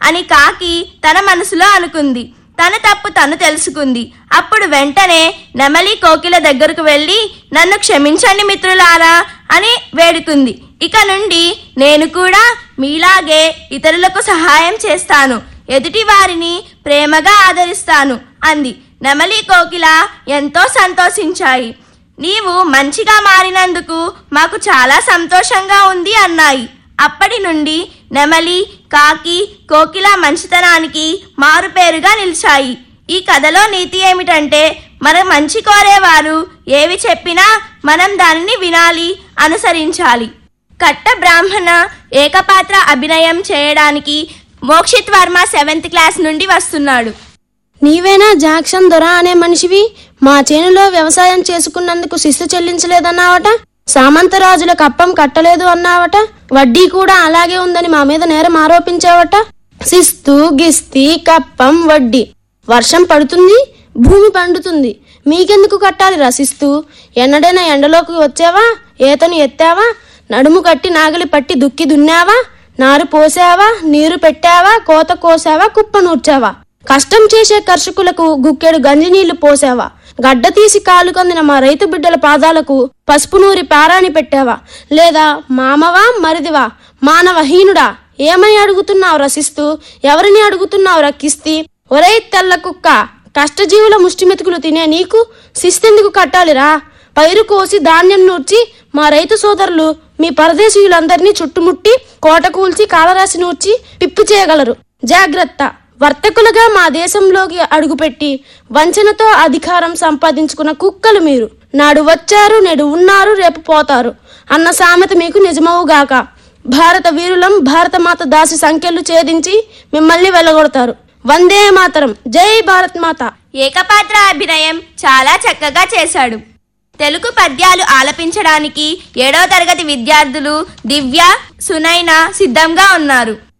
అని కాకి తన మనసులో అనుకుంది తన తప్పు తను తెలుసుకుంది అప్పుడు వెంటనే నెమలి కోకిల దగ్గరకు వెళ్ళి నన్ను క్షమించండి మిత్రులారా అని వేడుకుంది ఇక నుండి నేను కూడా మీలాగే ఇతరులకు సహాయం చేస్తాను ఎదుటి వారిని ప్రేమగా ఆదరిస్తాను అంది నెమలి కోకిల ఎంతో సంతోషించాయి నీవు మంచిగా మారినందుకు మాకు చాలా సంతోషంగా ఉంది అన్నాయి అప్పటి నుండి నెమలి కాకి కోకిల మంచితనానికి మారుపేరుగా నిలిచాయి ఈ కథలో నీతి ఏమిటంటే మన మంచి కోరేవారు ఏవి చెప్పినా మనం దానిని వినాలి అనుసరించాలి కట్ట బ్రాహ్మణ ఏకపాత్ర అభినయం చేయడానికి మోక్షిత్ వర్మ సెవెంత్ క్లాస్ నుండి వస్తున్నాడు నీవేనా జాక్సన్ దొర అనే మనిషివి మా చేనులో వ్యవసాయం చేసుకున్నందుకు శిస్తు చెల్లించలేదన్నావట సామంతరాజుల కప్పం కట్టలేదు అన్నావట వడ్డీ కూడా అలాగే ఉందని మా మీద నేరం ఆరోపించావట శిస్తు గిస్తి కప్పం వడ్డీ వర్షం పడుతుంది భూమి పండుతుంది మీకెందుకు కట్టాలి రసిస్తూ ఎన్నడైనా ఎండలోకి వచ్చావా ఏతను ఎత్తావా నడుము కట్టి నాగలి పట్టి దుక్కి దున్నావా నారు పోసావా నీరు పెట్టావా కోత కోసావా కుప్ప నూర్చావా కష్టం చేసే కర్షకులకు గుక్కెడు గంజి నీళ్లు పోసావా గడ్డ తీసి కాలు కందిన మా రైతు బిడ్డల పాదాలకు పసుపు నూరి పారాని పెట్టావా లేదా మామవా మరిదివా మానవహీనుడా ఏమని అడుగుతున్నావు రసిస్తూ ఎవరిని అడుగుతున్నావు రక్కిస్తి ఒరే తెల్ల కుక్క కష్టజీవుల ముష్టిమెతుకులు తినే నీకు శిస్తెందుకు కట్టాలిరా పైరు కోసి ధాన్యం నూర్చి మా రైతు సోదరులు మీ పరదేశీయులందరినీ చుట్టుముట్టి కోట కూల్చి కాలరాశి నూర్చి పిప్పి చేయగలరు జాగ్రత్త వర్తకులుగా మా దేశంలోకి అడుగుపెట్టి వంచనతో అధికారం సంపాదించుకున్న కుక్కలు మీరు నాడు వచ్చారు నేడు ఉన్నారు రేపు పోతారు అన్న సామెత మీకు నిజమవుగాక భారత వీరులం భారతమాత దాసి సంఖ్యలు ఛేదించి మిమ్మల్ని వెళ్ళగొడతారు వందే మాతరం జై భారత్ మాత ఏకపాత్ర అభినయం చాలా చక్కగా చేశాడు తెలుగు పద్యాలు ఆలపించడానికి ఏడవ తరగతి విద్యార్థులు దివ్య సునైన సిద్ధంగా ఉన్నారు